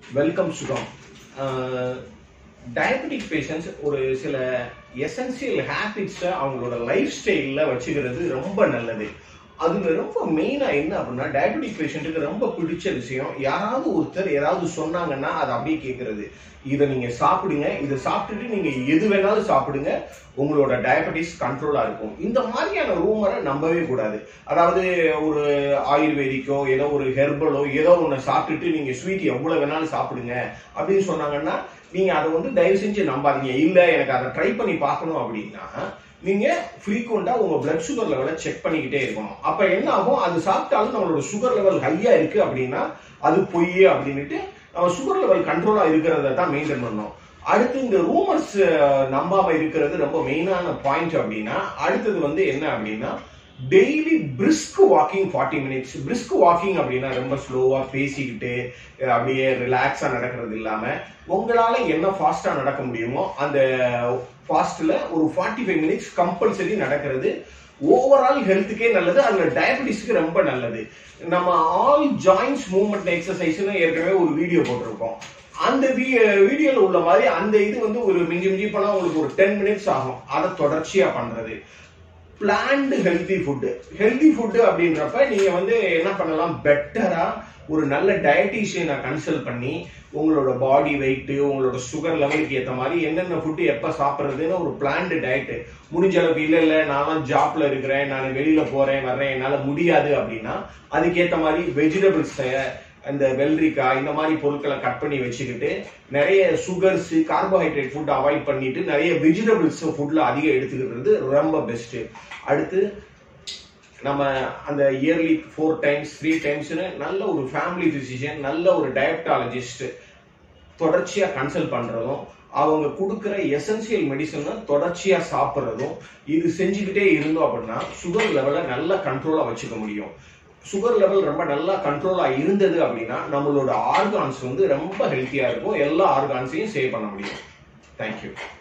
welcome சுகம் diabetic patients ஒரு சில எசென்சியல் ஹேபிட்ஸை அவங்களோட லைஃப் ஸ்டைலில் வச்சுக்கிறது ரொம்ப நல்லது அதுல ரொம்ப மெயினா என்ன அப்படின்னா டயபெட்டிக் பேஷண்ட்டுக்கு ரொம்ப பிடிச்ச விஷயம் யாராவது ஒருத்தர் ஏதாவது சொன்னாங்கன்னா அதை அப்படியே கேட்கறது இதை நீங்க சாப்பிடுங்க இதை சாப்பிட்டுட்டு நீங்க எது வேணாலும் சாப்பிடுங்க உங்களோட டயபெட்டிஸ் கண்ட்ரோலா இருக்கும் இந்த மாதிரியான ரூமரை நம்பவே கூடாது அதாவது ஒரு ஆயுர்வேதிக்கோ ஏதோ ஒரு ஹெர்பலோ ஏதோ ஒன்று சாப்பிட்டுட்டு நீங்க ஸ்வீட் எவ்வளவு வேணாலும் சாப்பிடுங்க அப்படின்னு சொன்னாங்கன்னா நீங்க அதை வந்து தயவு செஞ்சு நம்பாதீங்க இல்ல எனக்கு அதை ட்ரை பண்ணி பார்க்கணும் அப்படின்னா நீங்க ஃப்ரீக்வெண்டா உங்க பிளட் சுகர் லெவலை செக் பண்ணிக்கிட்டே இருக்கணும் அப்ப என்ன ஆகும் அது சாப்பிட்டாலும் நம்மளோட சுகர் லெவல் ஹையா இருக்கு அப்படின்னா அது பொய் அப்படின்னுட்டு நம்ம சுகர் லெவல் கண்ட்ரோலா இருக்கிறத தான் மெயின்டைன் பண்ணணும் அடுத்து இந்த ரூமர்ஸ் நம்பாம இருக்கிறது ரொம்ப மெயினான பாயிண்ட் அப்படின்னா அடுத்தது வந்து என்ன அப்படின்னா daily brisk walking forty minutes brisk walking அப்படின்னா ரொம்ப ஸ்லோவா பேசிக்கிட்டு அஹ் அப்படியே ரிலாக்ஸா நடக்கிறது இல்லாம உங்களால என்ன ஃபாஸ்டா நடக்க முடியுமோ அந்த ஃபாஸ்ட்ல ஒரு ஃபார்ட்டி ஃபைவ் மினிட்ஸ் கம்பல்சரி நடக்கிறது ஓவரால் ஹெல்த்துக்கே நல்லது அதுல டயபெட்டிஸ்க்கு ரொம்ப நல்லது நம்ம ஆல் ஜாயின்ஸ் மூவ்மெண்ட் எக்ஸசைஸ்னு ஏற்கனவே ஒரு வீடியோ போட்டிருக்கோம் அந்த வீடியோல உள்ள மாதிரி அந்த இது வந்து ஒரு மிஞ்சி மிஞ்சி போனா உங்களுக்கு ஒரு டென் மினிட்ஸ் ஆகும் அதை தொடர்ச்சியா பண்றது planned healthy food healthy food அப்படின்றப்ப நீங்க வந்து என்ன பண்ணலாம் பெட்டரா ஒரு நல்ல டயட்டீஷியனை கன்சல்ட் பண்ணி உங்களோட பாடி வெயிட் உங்களோட சுகர் லெவலுக்கு ஏற்ற மாதிரி என்னென்ன ஃபுட்டு எப்போ சாப்பிட்றதுன்னு ஒரு பிளான்டு டயட்டு முடிஞ்ச அளவுக்கு இல்லை இல்லை நான்லாம் ஜாப்ல இருக்கிறேன் நான் வெளியில போறேன் வர்றேன் என்னால் முடியாது அப்படின்னா அதுக்கேற்ற மாதிரி வெஜிடபிள்ஸ் இந்த வெள்ளரிக்காய் இந்த மாதிரி பொருட்களை கட் பண்ணி வச்சுக்கிட்டு நிறைய சுகர்ஸ் கார்போஹைட்ரேட் ஃபுட் அவாய்ட் பண்ணிட்டு நிறைய வெஜிடபிள்ஸ் ஃபுட்ல அதிகம் எடுத்துக்கிறது ரொம்ப பெஸ்ட் அடுத்து நம்ம அந்த இயர்லி ஃபோர் டைம்ஸ் த்ரீ டைம்ஸ்னு நல்ல ஒரு ஃபேமிலி பிசிஷியன் நல்ல ஒரு டயப்டாலஜிஸ்ட் தொடர்ச்சியா கன்சல்ட் பண்றதும் அவங்க கொடுக்குற எசென்சியல் மெடிசனை தொடர்ச்சியா சாப்பிட்றதும் இது செஞ்சுக்கிட்டே இருந்தோம் அப்படின்னா சுகர் லெவலை நல்லா கண்ட்ரோலா வச்சுக்க முடியும் சுகர் லெவல் ரொம்ப நல்லா கண்ட்ரோலா இருந்தது அப்படின்னா நம்மளோட ஆர்கான்ஸ் வந்து ரொம்ப ஹெல்த்தியா இருக்கும் எல்லா ஆர்கான்ஸையும் சேவ் பண்ண முடியும் தேங்க்யூ